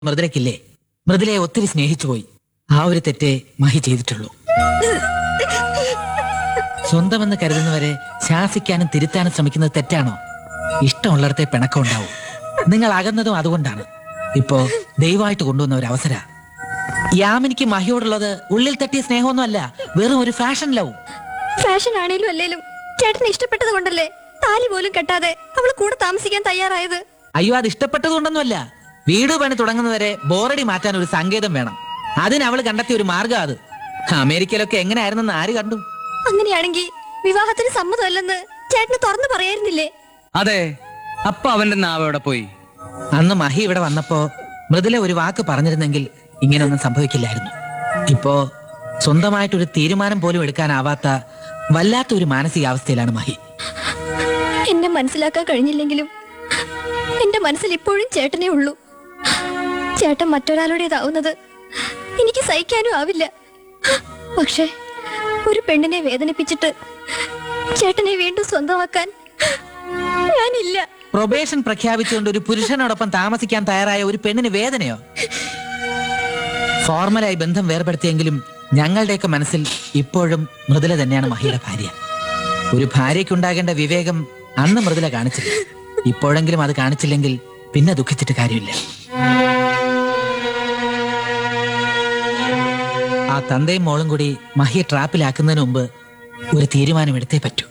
മൃദുലയ്ക്കില്ലേ മൃദുലയെ ഒത്തിരി സ്നേഹിച്ചു പോയി ആ ഒരു തെറ്റേ മഹി ചെയ്തിട്ടുള്ളൂ സ്വന്തമെന്ന് കരുതുന്നവരെ ശാസിക്കാനും തിരുത്താനും ശ്രമിക്കുന്നത് തെറ്റാണോ ഇഷ്ടമുള്ളിടത്തെ പിണക്കം ഉണ്ടാവും നിങ്ങൾ അകന്നതും അതുകൊണ്ടാണ് ഇപ്പോ ദയവായിട്ട് കൊണ്ടുവന്ന ഒരു അവസര യാമിനിക്ക് മഹിയോടുള്ളത് ഉള്ളിൽ തട്ടിയ സ്നേഹമൊന്നുമല്ല വെറും ഒരു ഫാഷൻ ലവ് ഫാഷൻ ആണേലും അല്ലേലും ചേട്ടന് ഇഷ്ടപ്പെട്ടത് കൊണ്ടല്ലേ താലി പോലും കെട്ടാതെ അവൾ കൂടെ താമസിക്കാൻ തയ്യാറായത് അയ്യോ അത് ഇഷ്ടപ്പെട്ടതുകൊണ്ടൊന്നുമല്ല വീട് പണി തുടങ്ങുന്നവരെ ബോറടി മാറ്റാൻ ഒരു സങ്കേതം വേണം അതിന് അവൾ കണ്ടെത്തിയ ഒരു മാർഗം അത് അമേരിക്കയിലൊക്കെ എങ്ങനെയായിരുന്നെന്ന് ആര് കണ്ടു അങ്ങനെയാണെങ്കിൽ വിവാഹത്തിന് സമ്മതമല്ലെന്ന് ചേട്ടന് തുറന്നു പറയായിരുന്നില്ലേ അതെ അപ്പൊ അവന്റെ നാവ് എവിടെ പോയി അന്ന് മഹി ഇവിടെ വന്നപ്പോ മൃദുല ഒരു വാക്ക് പറഞ്ഞിരുന്നെങ്കിൽ ഇങ്ങനെയൊന്നും സംഭവിക്കില്ലായിരുന്നു ഇപ്പോ സ്വന്തമായിട്ടൊരു തീരുമാനം പോലും എടുക്കാനാവാത്ത വല്ലാത്ത ഒരു മാനസികാവസ്ഥയിലാണ് മഹി എന്നെ മനസ്സിലാക്കാൻ കഴിഞ്ഞില്ലെങ്കിലും എന്റെ മനസ്സിൽ ഇപ്പോഴും ചേട്ടനേ ഉള്ളൂ ചേട്ടൻ മറ്റൊരാളുടേതാവുന്നത് എനിക്ക് സഹിക്കാനും ആവില്ല പക്ഷേ ഒരു പെണ്ണിനെ വേദനിപ്പിച്ചിട്ട് ചേട്ടനെ വീണ്ടും സ്വന്തമാക്കാൻ ഞാനില്ല പ്രൊബേഷൻ പ്രഖ്യാപിച്ചുകൊണ്ട് ഒരു പുരുഷനോടൊപ്പം താമസിക്കാൻ തയ്യാറായ ഒരു പെണ്ണിന് വേദനയോ ഫോർമലായി ബന്ധം വേർപെടുത്തിയെങ്കിലും ഞങ്ങളുടെയൊക്കെ മനസ്സിൽ ഇപ്പോഴും മൃദുല തന്നെയാണ് മഹിയുടെ ഭാര്യ ഒരു ഭാര്യയ്ക്കുണ്ടാകേണ്ട വിവേകം അന്ന് മൃദുല കാണിച്ചില്ല ഇപ്പോഴെങ്കിലും അത് കാണിച്ചില്ലെങ്കിൽ പിന്നെ ദുഃഖിച്ചിട്ട് കാര്യമില്ല ആ തന്തയും മോളും കൂടി മഹിയെ ട്രാപ്പിലാക്കുന്നതിന് മുമ്പ് ഒരു തീരുമാനം എടുത്തേ പറ്റൂ